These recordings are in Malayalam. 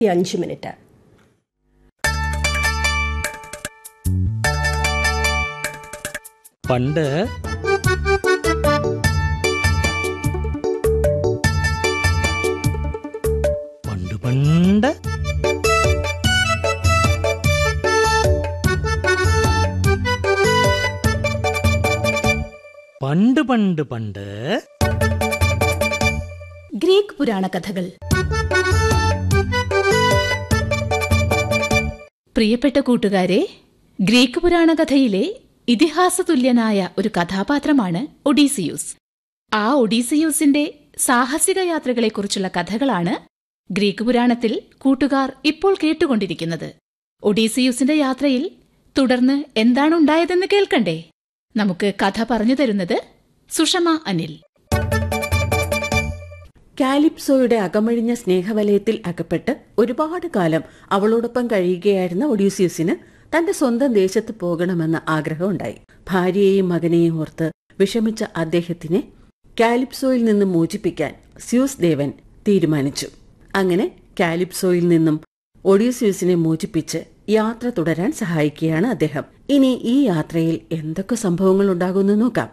അഞ്ച് മിനിറ്റ് പണ്ട് പണ്ട് പണ്ട് പണ്ട് പണ്ട് പണ്ട് ഗ്രീക്ക് പുരാണ കഥകൾ പ്രിയപ്പെട്ട കൂട്ടുകാരെ ഗ്രീക്ക് പുരാണ കഥയിലെ ഇതിഹാസതുല്യനായ ഒരു കഥാപാത്രമാണ് ഒഡീസിയൂസ് ആ ഒഡീസിയൂസിന്റെ സാഹസിക യാത്രകളെക്കുറിച്ചുള്ള കഥകളാണ് ഗ്രീക്ക് പുരാണത്തിൽ കൂട്ടുകാർ ഇപ്പോൾ കേട്ടുകൊണ്ടിരിക്കുന്നത് ഒഡീസിയൂസിന്റെ യാത്രയിൽ തുടർന്ന് എന്താണ് ഉണ്ടായതെന്ന് കേൾക്കണ്ടേ നമുക്ക് കഥ പറഞ്ഞു തരുന്നത് സുഷമ അനിൽ കാലിപ്സോയുടെ അകമഴിഞ്ഞ സ്നേഹവലയത്തിൽ അകപ്പെട്ട് ഒരുപാട് കാലം അവളോടൊപ്പം കഴിയുകയായിരുന്ന ഒഡീസിയസിന് തന്റെ സ്വന്തം ദേശത്ത് പോകണമെന്ന ആഗ്രഹമുണ്ടായി ഭാര്യയെയും മകനെയും ഓർത്ത് വിഷമിച്ച അദ്ദേഹത്തിനെ കാലിപ്സോയിൽ നിന്നും മോചിപ്പിക്കാൻ സ്യൂസ് ദേവൻ തീരുമാനിച്ചു അങ്ങനെ കാലിപ്സോയിൽ നിന്നും ഒഡീസിയസിനെ മോചിപ്പിച്ച് യാത്ര തുടരാൻ സഹായിക്കുകയാണ് അദ്ദേഹം ഇനി ഈ യാത്രയിൽ എന്തൊക്കെ സംഭവങ്ങൾ ഉണ്ടാകുമെന്ന് നോക്കാം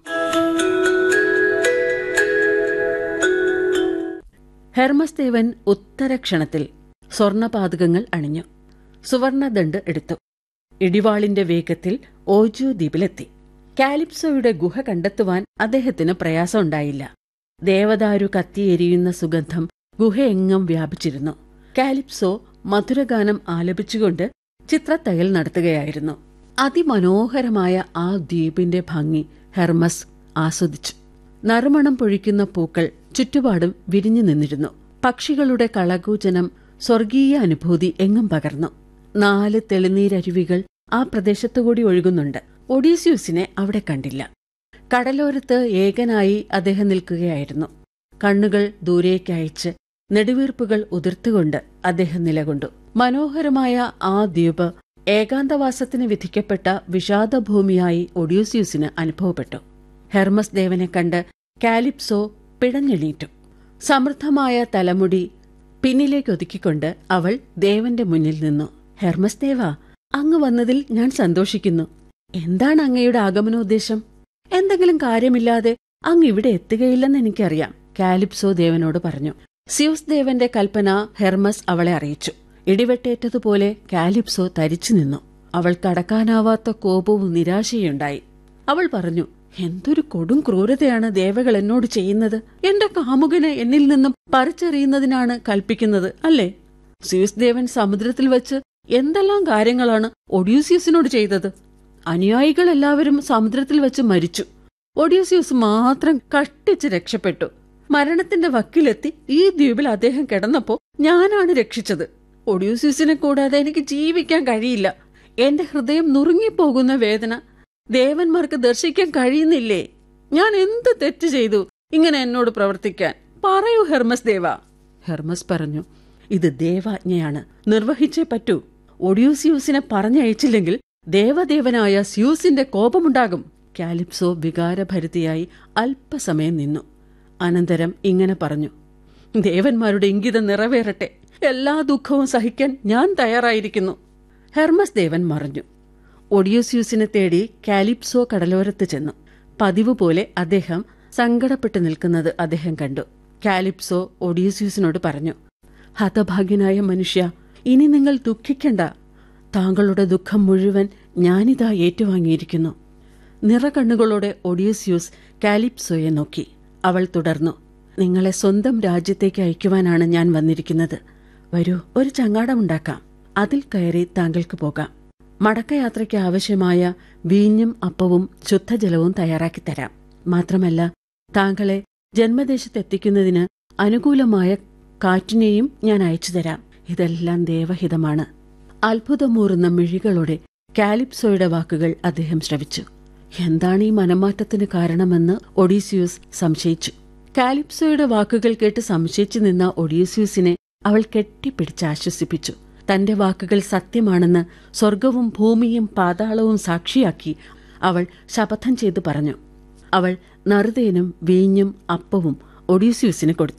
ഹെർമസ് ദേവൻ ഉത്തരക്ഷണത്തിൽ സ്വർണപാതകങ്ങൾ അണിഞ്ഞു സുവർണദണ്ഡ് എടുത്തു ഇടിവാളിന്റെ വേഗത്തിൽ ഓജു ദ്വീപിലെത്തി കാലിപ്സോയുടെ ഗുഹ കണ്ടെത്തുവാൻ അദ്ദേഹത്തിന് പ്രയാസമുണ്ടായില്ല ദേവദാരു കത്തിയെരിയുന്ന സുഗന്ധം ഗുഹയെങ്ങും വ്യാപിച്ചിരുന്നു കാലിപ്സോ മധുരഗാനം ആലപിച്ചുകൊണ്ട് ചിത്രത്തയ്യൽ നടത്തുകയായിരുന്നു അതിമനോഹരമായ ആ ദ്വീപിന്റെ ഭംഗി ഹെർമസ് ആസ്വദിച്ചു നറുമണം പൊഴിക്കുന്ന പൂക്കൾ ചുറ്റുപാടും വിരിഞ്ഞു നിന്നിരുന്നു പക്ഷികളുടെ കളകൂജനം സ്വർഗീയ അനുഭൂതി എങ്ങും പകർന്നു നാല് തെളിനീരരുവികൾ ആ പ്രദേശത്തുകൂടി ഒഴുകുന്നുണ്ട് ഒഡീസ്യൂസിനെ അവിടെ കണ്ടില്ല കടലോരത്ത് ഏകനായി അദ്ദേഹം നിൽക്കുകയായിരുന്നു കണ്ണുകൾ ദൂരേക്കയച്ച് നെടുവീർപ്പുകൾ ഉതിർത്തുകൊണ്ട് അദ്ദേഹം നിലകൊണ്ടു മനോഹരമായ ആ ദ്വീപ് ഏകാന്തവാസത്തിന് വിധിക്കപ്പെട്ട വിഷാദഭൂമിയായി ഒഡ്യൂസ്യൂസിന് അനുഭവപ്പെട്ടു ഹെർമസ് ദേവനെ കണ്ട് കാലിപ്സോ പിടഞ്ഞെണീറ്റു സമൃദ്ധമായ തലമുടി പിന്നിലേക്ക് ഒതുക്കിക്കൊണ്ട് അവൾ ദേവന്റെ മുന്നിൽ നിന്നു ഹെർമസ് ദേവ അങ്ങ് വന്നതിൽ ഞാൻ സന്തോഷിക്കുന്നു എന്താണ് അങ്ങയുടെ ആഗമനോദ്ദേശം എന്തെങ്കിലും കാര്യമില്ലാതെ അങ്ങ് ഇവിടെ എത്തുകയില്ലെന്ന് എനിക്കറിയാം കാലിപ്സോ ദേവനോട് പറഞ്ഞു സ്യൂസ് ദേവന്റെ കൽപ്പന ഹെർമസ് അവളെ അറിയിച്ചു ഇടിവെട്ടേറ്റതുപോലെ കാലിപ്സോ തരിച്ചു നിന്നു അവൾക്ക് അടക്കാനാവാത്ത കോപവും നിരാശയുണ്ടായി അവൾ പറഞ്ഞു എന്തൊരു കൊടും ക്രൂരതയാണ് ദേവകൾ എന്നോട് ചെയ്യുന്നത് എന്റെ കാമുകനെ എന്നിൽ നിന്നും പറിച്ചെറിയുന്നതിനാണ് കൽപ്പിക്കുന്നത് അല്ലേ സ്യൂസ് ദേവൻ സമുദ്രത്തിൽ വെച്ച് എന്തെല്ലാം കാര്യങ്ങളാണ് ഒഡ്യൂസിയസിനോട് ചെയ്തത് അനുയായികൾ എല്ലാവരും സമുദ്രത്തിൽ വെച്ച് മരിച്ചു ഒഡ്യൂസിയസ് മാത്രം കഷ്ടിച്ച് രക്ഷപ്പെട്ടു മരണത്തിന്റെ വക്കിലെത്തി ഈ ദ്വീപിൽ അദ്ദേഹം കിടന്നപ്പോ ഞാനാണ് രക്ഷിച്ചത് ഒഡ്യൂസിയസിനെ കൂടാതെ എനിക്ക് ജീവിക്കാൻ കഴിയില്ല എന്റെ ഹൃദയം നുറുങ്ങിപ്പോകുന്ന വേദന ദേവന്മാർക്ക് ദർശിക്കാൻ കഴിയുന്നില്ലേ ഞാൻ എന്ത് തെറ്റ് ചെയ്തു ഇങ്ങനെ എന്നോട് പ്രവർത്തിക്കാൻ പറയൂ ഹെർമസ് ദേവ ഹെർമസ് പറഞ്ഞു ഇത് ദേവാജ്ഞയാണ് നിർവഹിച്ചേ പറ്റൂ ഒഡ്യൂസിയൂസിനെ പറഞ്ഞയച്ചില്ലെങ്കിൽ ദേവദേവനായ സ്യൂസിന്റെ കോപമുണ്ടാകും കാലിപ്സോ വികാരഭരിതയായി അല്പസമയം നിന്നു അനന്തരം ഇങ്ങനെ പറഞ്ഞു ദേവന്മാരുടെ ഇംഗിതം നിറവേറട്ടെ എല്ലാ ദുഃഖവും സഹിക്കാൻ ഞാൻ തയ്യാറായിരിക്കുന്നു ഹെർമസ് ദേവൻ മറഞ്ഞു ഒഡിയോസ്യൂസിനെ തേടി കാലിപ്സോ കടലോരത്ത് ചെന്നു പതിവ് പോലെ അദ്ദേഹം സങ്കടപ്പെട്ടു നിൽക്കുന്നത് അദ്ദേഹം കണ്ടു കാലിപ്സോ ഒഡിയോസ്യൂസിനോട് പറഞ്ഞു ഹതഭാഗ്യനായ മനുഷ്യ ഇനി നിങ്ങൾ ദുഃഖിക്കണ്ട താങ്കളുടെ ദുഃഖം മുഴുവൻ ഞാനിതാ ഏറ്റുവാങ്ങിയിരിക്കുന്നു നിറകണ്ണുകളോടെ ഒഡിയസ്യൂസ് കാലിപ്സോയെ നോക്കി അവൾ തുടർന്നു നിങ്ങളെ സ്വന്തം രാജ്യത്തേക്ക് അയക്കുവാനാണ് ഞാൻ വന്നിരിക്കുന്നത് വരൂ ഒരു ചങ്ങാടമുണ്ടാക്കാം അതിൽ കയറി താങ്കൾക്ക് പോകാം മടക്കയാത്രയ്ക്ക് ആവശ്യമായ വീഞ്ഞും അപ്പവും ശുദ്ധജലവും തയ്യാറാക്കി തരാം മാത്രമല്ല താങ്കളെ ജന്മദേശത്തെത്തിക്കുന്നതിന് അനുകൂലമായ കാറ്റിനെയും ഞാൻ അയച്ചു തരാം ഇതെല്ലാം ദേവഹിതമാണ് അത്ഭുതമൂറുന്ന മിഴികളോടെ കാലിപ്സോയുടെ വാക്കുകൾ അദ്ദേഹം ശ്രവിച്ചു എന്താണ് ഈ മനമാറ്റത്തിന് കാരണമെന്ന് ഒഡീസിയൂസ് സംശയിച്ചു കാലിപ്സോയുടെ വാക്കുകൾ കേട്ട് സംശയിച്ചു നിന്ന ഒഡീസിയൂസിനെ അവൾ കെട്ടിപ്പിടിച്ച് ആശ്വസിപ്പിച്ചു തന്റെ വാക്കുകൾ സത്യമാണെന്ന് സ്വർഗവും ഭൂമിയും പാതാളവും സാക്ഷിയാക്കി അവൾ ശപഥം ചെയ്തു പറഞ്ഞു അവൾ നറുതേനും വീഞ്ഞും അപ്പവും ഒഡീസ്യൂസിന് കൊടുത്തു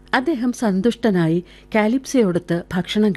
അദ്ദേഹം സന്തുഷ്ടനായി കാലിപ്സയോടൊത്ത് ഭക്ഷണം